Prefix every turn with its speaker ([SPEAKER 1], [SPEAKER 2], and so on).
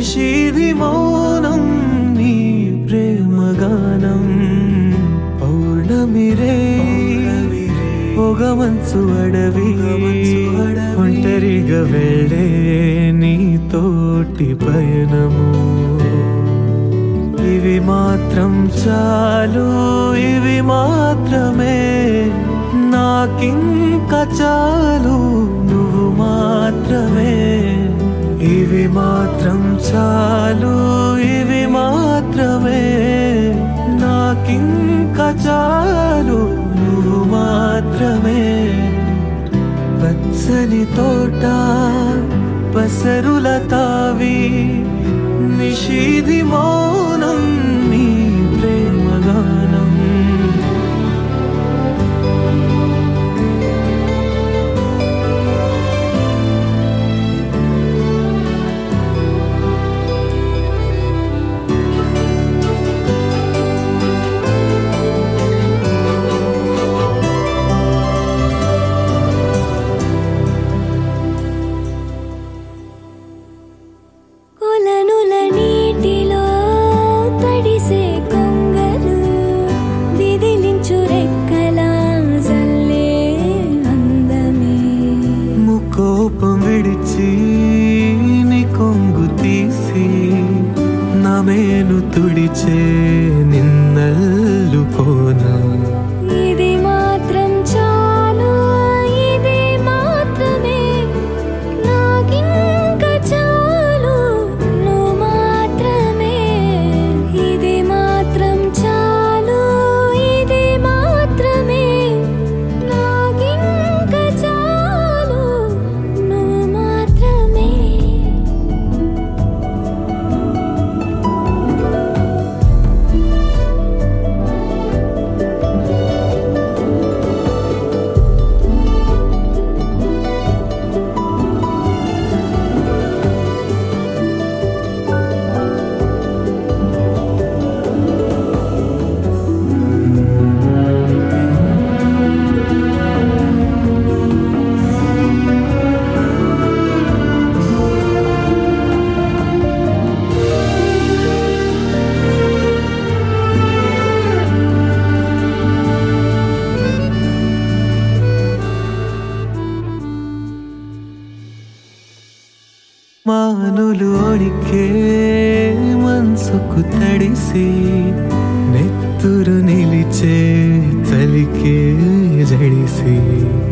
[SPEAKER 1] నిషీది మౌనం నీ ప్రేమగానం పౌర్ణమిరే పొగమంచు అడవి ఒంటరిగా వెళ్ళే నీ తోటి పయనము ఇవి మాత్రం చాలు ఇవి మాత్రమే నాకింక చాలు నువ్వు మాత్రమే ఇవి మాత్రం చాలు ఇవి మాత్రమే నాకింక చాలు నువ్వు మాత్రమే పచ్చని తోట పసరుల తావి నిషీది మౌనం నీ ప్రేమగానం
[SPEAKER 2] కొలనుల నీటిలో తడిసే కొంగలు విదిలించు రెక్కల జల్లే అందమే
[SPEAKER 1] ముకోపం విడిచి నీ కొంగు తీసి నా మేను తుడిచే నిన్నల్లుకోనా
[SPEAKER 2] ఇది మాత్రం చాలు ఇది మాత్రమే నాకింక చాలు నువ్వు మాత్రమే ఇది మాత్రం చాలు ఇది మాత్రమే నాకింక చాలు నువ్వు మాత్రమే
[SPEAKER 1] మానులు ఒడికే మనసుకు తడిసి నెత్తురు నిలిచే చలికే జడిసి